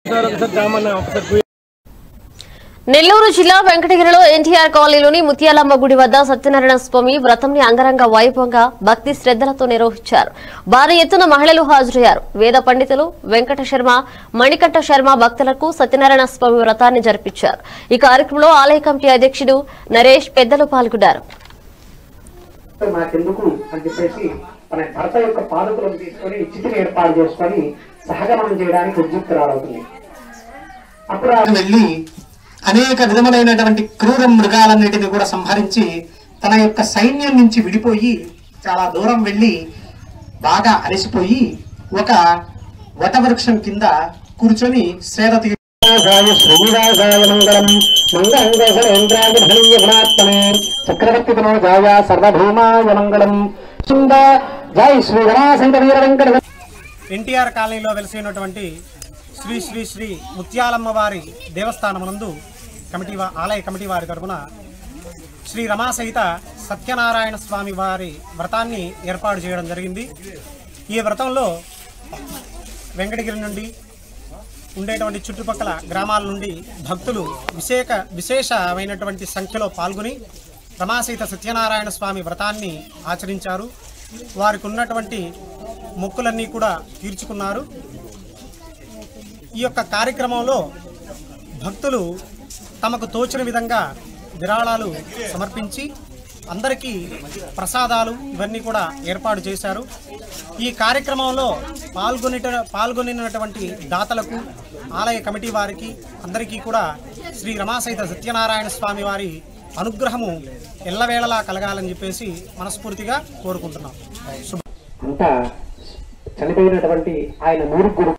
నెల్లూరు జిల్లా వెంకటగిరిలో ఎన్టీఆర్ కాలనీలోని ముత్యాలమ్మ గుడి వద్ద సత్యనారాయణ స్వామి వ్రతంని అంగరంగ వైభవంగా భక్తి శ్రద్దలతో నిర్వహించారు భారీ ఎత్తున మహిళలు హాజరయ్యారు వేద పండితులు వెంకట శర్మ మణికంఠ శర్మ భక్తులకు సత్యనారాయణ స్వామి వ్రతాన్ని జరిపించారు ఈ కార్యక్రమంలో ఆలయ కమిటీ అధ్యక్షుడు నరేష్ పెద్దలు పాల్గొన్నారు మాకెందుకు అని చెప్పేసి తన భర్త యొక్క పాదుకులను తీసుకొని చితిని ఏర్పాటు చేసుకొని సహగమనం చేయడానికి ఉద్యుక్తురాలవుతుంది అప్పుడు ఆమె వెళ్ళి అనేక విధములైనటువంటి క్రూర మృగాలన్నిటిని కూడా సంహరించి తన యొక్క సైన్యం నుంచి విడిపోయి చాలా దూరం వెళ్ళి బాగా అలసిపోయి ఒక వటవృక్షం కింద కూర్చొని సేద తీ శ్రీనివాసాయ శ్రీనివాసాయ మంగళం మంగళంగేంద్రాయ మహనీయ గుణాత్మనే చక్రవర్తి తనోజాయ సర్వభౌమాయ మంగళం సుంద జై శ్రీ గణాశంకర వీర వెంకట ఎన్టీఆర్ కాలనీలో వెలిసినటువంటి శ్రీ శ్రీ శ్రీ ముత్యాలమ్మ వారి దేవస్థానమునందు కమిటీ వా- ఆలయ కమిటీ వారి తరపున శ్రీ రమా సహిత సత్యనారాయణ స్వామి వారి వ్రతాన్ని ఏర్పాటు చేయడం జరిగింది ఈ వ్రతంలో వెంకటగిరి నుండి ఉండేటువంటి చుట్టుపక్కల గ్రామాల నుండి భక్తులు విశేష విశేషమైనటువంటి సంఖ్యలో పాల్గొని రమాసీత సత్యనారాయణ స్వామి వ్రతాన్ని ఆచరించారు వారికి ఉన్నటువంటి మొక్కులన్నీ కూడా తీర్చుకున్నారు ఈ యొక్క కార్యక్రమంలో భక్తులు తమకు తోచిన విధంగా విరాళాలు సమర్పించి అందరికీ ప్రసాదాలు ఇవన్నీ కూడా ఏర్పాటు చేశారు ఈ కార్యక్రమంలో పాల్గొని పాల్గొనినటువంటి దాతలకు ఆలయ కమిటీ వారికి అందరికీ కూడా శ్రీ రమాసహిత సత్యనారాయణ స్వామి వారి అనుగ్రహము ఎల్లవేళలా కలగాలని చెప్పేసి మనస్ఫూర్తిగా కోరుకుంటున్నాం శుభ అంతా చనిపోయినటువంటి ఆయన నూరుగురు